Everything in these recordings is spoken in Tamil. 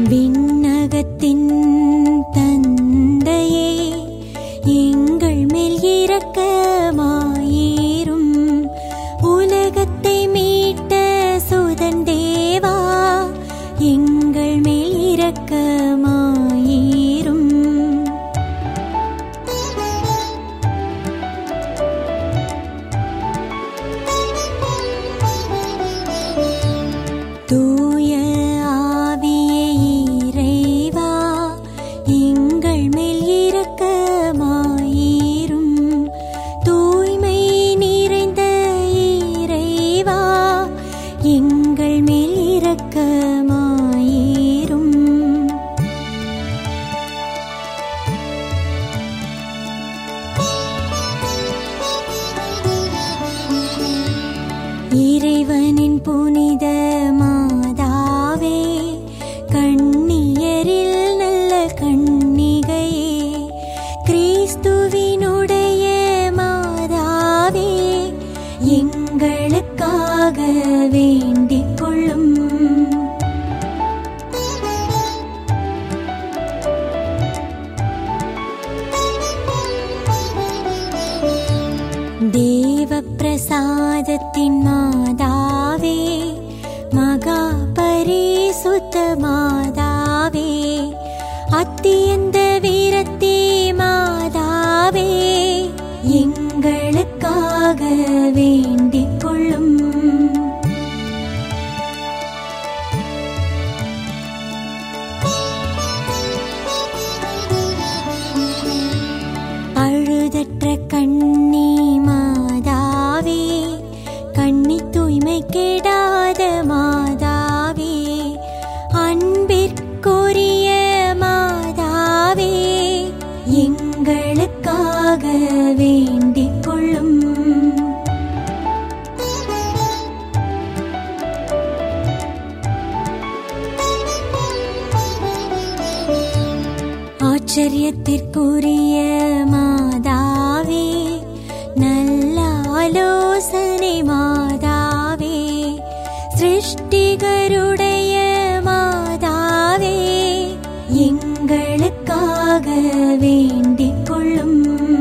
விண்ணகத்தின் தந்தையே எங்கள் மேல் இரக்கமாயிரும் உலகத்தை மீட்ட சுதன் தேவா எங்கள் மேல் இரக்கமாயிரும் தூய ஆவியே இறைவா எங்கள் மேல் இரக்கமாயிரும் தூய்மை நிறைந்த இறைவா எங்கள் மேல் இரக்கமாயிரும் இறைவனின் புனித மாதாவே கண்ணியரில் நல்ல கண்ணிகையே கிறிஸ்துவினுடைய மாதாவே எங்களுக்காக வேண்டிக் கொள்ளும் தேவ பிரசாதத்தின் மாதாவே மகா பரிசுத்த மாதாவே அத்தியந்த வீரத்தே மாதாவே எங்களுக்காக வேண்டிக் கொள்ளும் அழுதற்ற கண்ணி மாதாவே கண்ணி தூய்மை கெடாத மாதாவே அன்பிற்குரிய மாதாவே எங்களுக்காக வேண்டிக் கொள்ளும் ஆச்சரியத்திற்குரிய மாதாவே நல்ல ஆலோசனை மாதாவே சிருஷ்டிகருடைய மாதாவே எங்களுக்காக வேண்டிக் கொள்ளும்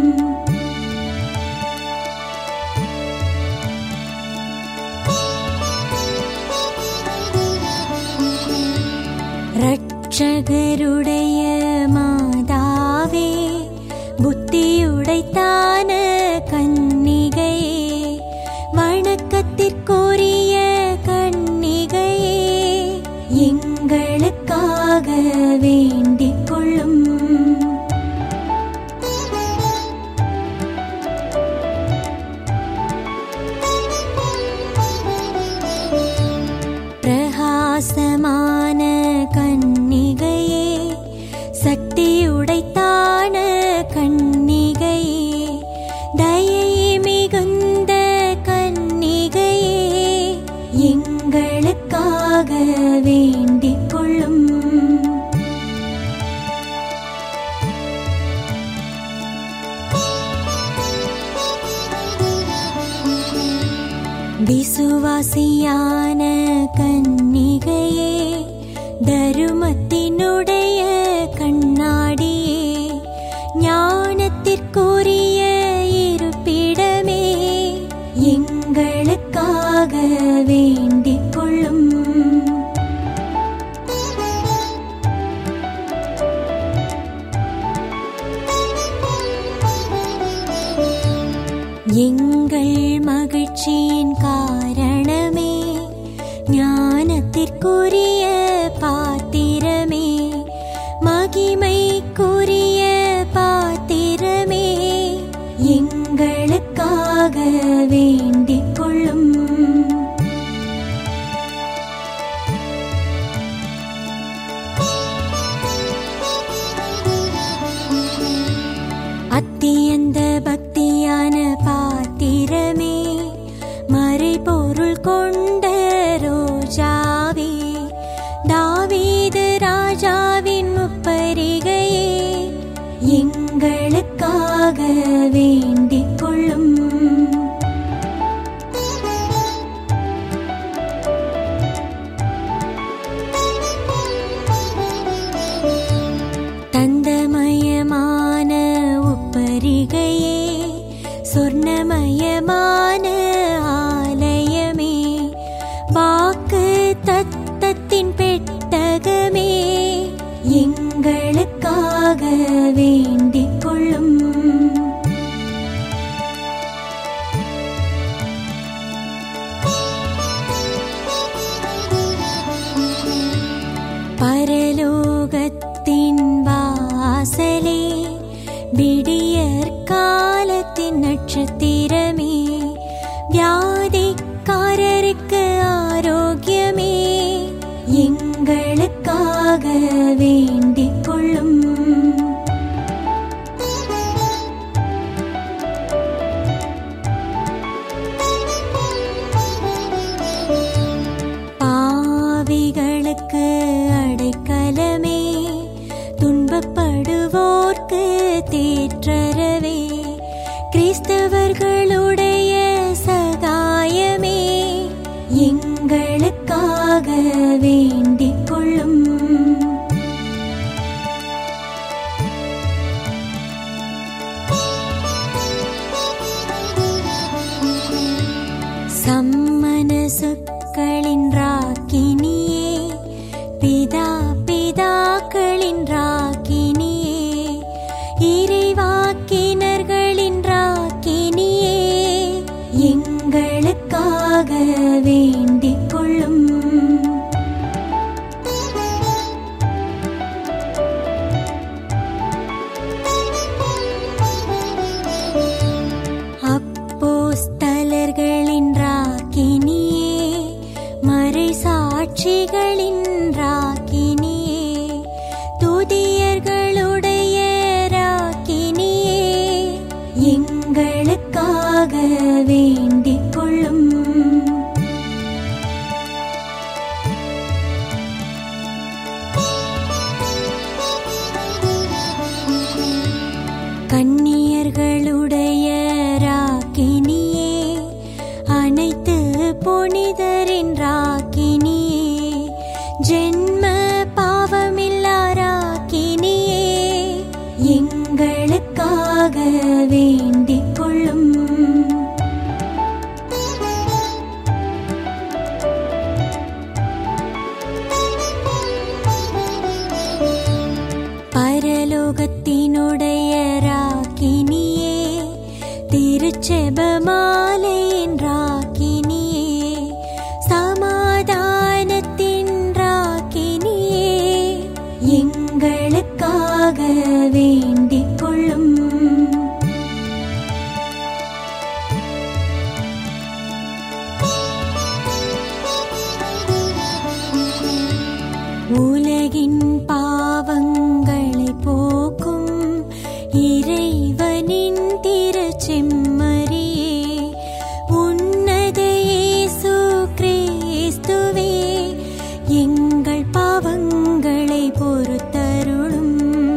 ரட்சகருடைய மாதாவே புத்தியுடைத்தான கன்னிகையே வணக்கத்திற்குரிய கன்னிகையே எங்களுக்காக வேண்டிக் கொள்ளும் பிரகாசமான கன்னிகையே சக்தி உடைத்தான கன்னிகையே தயை மிகுந்த கன்னிகையே எங்களுக்காக வேண்டிக் கொள்ளும் விசுவாசியான கன்னிகையே தருமத்தினுடைய கண்ணாடியே ஞானத்திற்குரிய இருப்பிடமே எங்களுக்காக வேண்டிக் கொள்ளும் எங்கள் மகிழ்ச்சியின் காரணமே ஞானத்திற்குரிய பாத்திரமே மகிமைக்குரிய பாத்திரமே எங்களுக்காக வேண்டிக் கொள்ளும் அத்தியந்த பக்தியான பாத்திரமே மறைபொருள் கொண்ட ரோஜாவே தாவீது ராஜாவின் முப்பரிகையே எங்களுக்காக வேண்டிக் கொள்ளும் வியாதிக்காரருக்கு ஆரோக்கியமே எங்களுக்காக வேண்டிக் கொள்ளும் பாவிகளுக்கு அடைக்கலமே துன்பப்படுவோர்க்கு தேற்றரவே கிறிஸ்தவர்களுடைய சகாயமே எங்களுக்காக வேண்டிக் கொள்ளும் சம்மனசுக்களின் ராக்கினியே பிதா பிதாக்களின் ராக்கினியே இறைவாக்கினர்களின் ராக்கினியே எங்களுக்காக வேண்டிக் கொள்ளும் அப்போஸ்தலர்களின் ராக்கினியே மறை சாட்சிகளின் ராக்கினியே துதியர்களுடைய ராக்கினியே எங்களுக்காக வேண்டிக் கொள்ளும் கன்னியர்களுடைய ராக்கினியே அனைத்து புனிதரின் ராக்கினியே ஜென்ம பாவமில்லா ராக்கினியே எங்களுக்காக வேண்டிக் கொள்ளும் பரலோகத்தினுடைய ராக்கினியே திருச்செபமாலையின் ராக்கினியே சமாதானத்தின் ராக்கினியே எங்களுக்காக வேண்டிக் கொள்ளும் உலகின் பாவங்களை போக்கும் இறைவனின் திருச்செம்மறியே உன்னத இயேசு கிறிஸ்துவே எங்கள் பாவங்களை பொறுத்தருளும்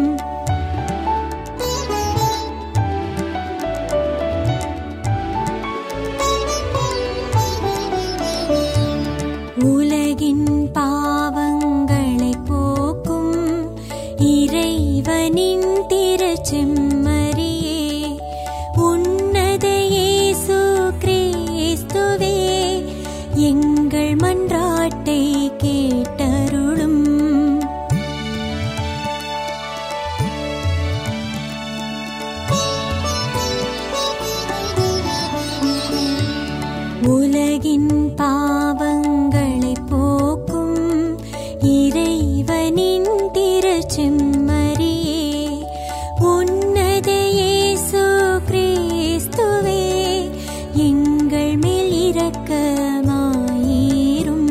உலகின் பாவங்களை போக்கும் இறைவனின் திருச்செம்மறியே உன்னத இயேசு கிறிஸ்துவே எங்கள் மன்றாட்டை கேட்டருளும் உலகின் பாவங்களை போக்கும் இறைவனின் திருச்செம்மறியே உன்னத இயேசு கிறிஸ்துவே எங்கள் மேல் இரக்கமாயிரும்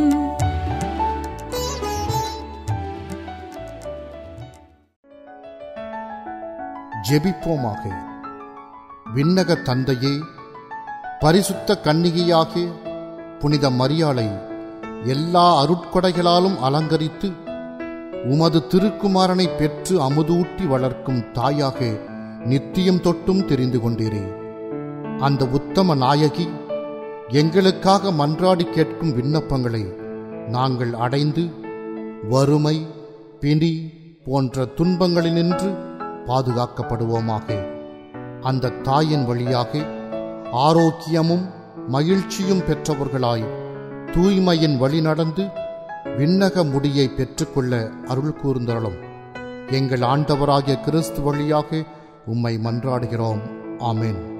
ஜெபிப்போமாக விண்ணக தந்தையே பரிசுத்த கன்னிகையாகிய புனித மரியாளை எல்லா அருட்கொடைகளாலும் அலங்கரித்து உமது திருக்குமாரனை பெற்று அமுதூட்டி வளர்க்கும் தாயாக நித்தியம் தொட்டும் தெரிந்து கொண்டீரே அந்த உத்தம நாயகி எங்களுக்காக மன்றாடி கேட்கும் விண்ணப்பங்களை நாங்கள் அடைந்து வறுமை பிணி போன்ற துன்பங்களினின்று பாதுகாக்கப்படுவோமாக அந்த தாயின் வழியாக ஆரோக்கியமும் மகிழ்ச்சியும் பெற்றவர்களாய் தூய்மையின் வழி நடந்து விண்ணக முடியை பெற்றுக்கொள்ள அருள் கூர்ந்தருளும் எங்கள் ஆண்டவராகிய கிறிஸ்து வழியாக உம்மை மன்றாடுகிறோம் ஆமென்